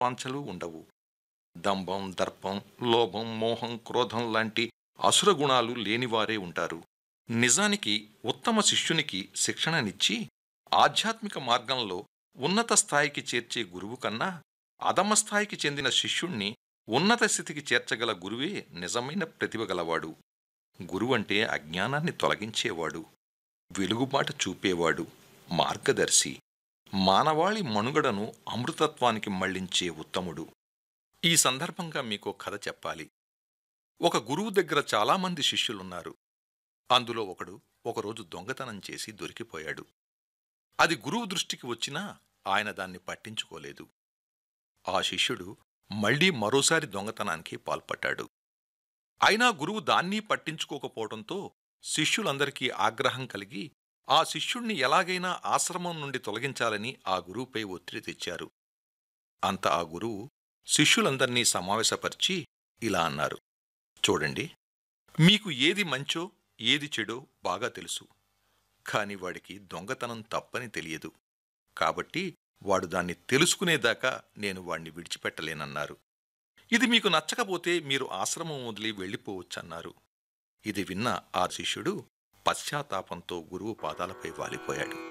వాంఛలు ఉండవు దంభం దర్పం లోభం మోహం క్రోధం లాంటి అసుర గుణాలు లేనివారే ఉంటారు నిజానికి ఉత్తమ శిష్యునికి శిక్షణనిచ్చి ఆధ్యాత్మిక మార్గంలో ఉన్నత స్థాయికి చేర్చే గురువు కన్నా అధమ స్థాయికి చెందిన శిష్యుణ్ణి ఉన్నత స్థితికి చేర్చగల గురువే నిజమైన ప్రతిభ గలవాడు గురువంటే అజ్ఞానాన్ని తొలగించేవాడు వెలుగుబాట చూపేవాడు మార్గదర్శి మానవాళి మనుగడను అమృతత్వానికి మళ్లించే ఉత్తముడు ఈ సందర్భంగా మీకో కథ చెప్పాలి ఒక గురువు దగ్గర చాలామంది శిష్యులున్నారు అందులో ఒకడు ఒకరోజు దొంగతనం చేసి దొరికిపోయాడు అది గురువు దృష్టికి వచ్చినా ఆయన దాన్ని పట్టించుకోలేదు ఆ శిష్యుడు మళ్లీ మరోసారి దొంగతనానికి పాల్పడ్డాడు అయినా గురువు దాన్ని పట్టించుకోకపోవడంతో శిష్యులందరికీ ఆగ్రహం కలిగి ఆ శిష్యుణ్ణి ఎలాగైనా ఆశ్రమం నుండి తొలగించాలని ఆ గురువుపై ఒత్తిడి తెచ్చారు అంత ఆ గురువు శిష్యులందర్నీ సమావేశపరిచి ఇలా అన్నారు చూడండి మీకు ఏది మంచో ఏది చెడో బాగా తెలుసు కాని వాడికి దొంగతనం తప్పని తెలియదు కాబట్టి వాడు దాన్ని తెలుసుకునేదాకా నేను వాణ్ణి విడిచిపెట్టలేనన్నారు ఇది మీకు నచ్చకపోతే మీరు ఆశ్రమం వదిలి వెళ్ళిపోవచ్చన్నారు ఇది విన్న ఆ శిష్యుడు పశ్చాత్తాపంతో గురువు పాదాలపై వాలిపోయాడు